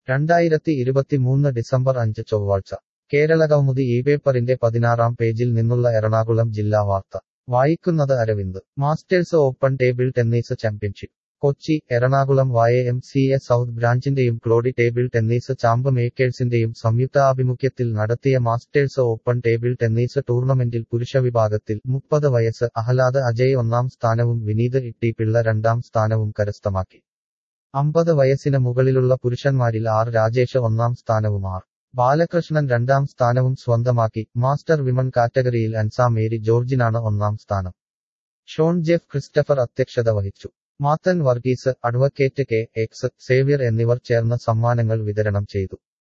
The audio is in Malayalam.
രണ്ടായിരത്തി ഇരുപത്തിമൂന്ന് ഡിസംബർ അഞ്ച് ചൊവ്വാഴ്ച കേരള കൗമുദി ഈ പേപ്പറിന്റെ പതിനാറാം പേജിൽ നിന്നുള്ള എറണാകുളം ജില്ലാ വാർത്ത വായിക്കുന്നത് Aravind masters open table tennis championship Kochi Ernakulam Y M C A south ബ്രാഞ്ചിന്റെയും ക്ലോഡി ടേബിൾ ടെന്നീസ് ചാമ്പ് മേക്കേഴ്സിന്റെയും സംയുക്താഭിമുഖ്യത്തിൽ നടത്തിയ മാസ്റ്റേഴ്സ് ഓപ്പൺ ടേബിൾ ടെന്നീസ് ടൂർണമെന്റിൽ പുരുഷ വിഭാഗത്തിൽ മുപ്പത് വയസ്സ് അഹ്ലാദ് അജയ് ഒന്നാം സ്ഥാനവും വിനീത് ഇട്ടി പിള്ള രണ്ടാം സ്ഥാനവും കരസ്ഥമാക്കി അമ്പത് വയസ്സിന് മുകളിലുള്ള പുരുഷന്മാരിൽ ആർ രാജേഷ് ഒന്നാം സ്ഥാനവും ആർ ബാലകൃഷ്ണൻ രണ്ടാം സ്ഥാനവും സ്വന്തമാക്കി മാസ്റ്റർ വിമൺ കാറ്റഗറിയിൽ അൻസാ മേരി ജോർജിനാണ് ഒന്നാം സ്ഥാനം ഷോൺ ജെഫ് ക്രിസ്റ്റഫർ അധ്യക്ഷത വഹിച്ചു Mathan Varghese advocate K X Xavier എന്നിവർ ചേർന്ന് സമ്മാനങ്ങൾ വിതരണം ചെയ്തു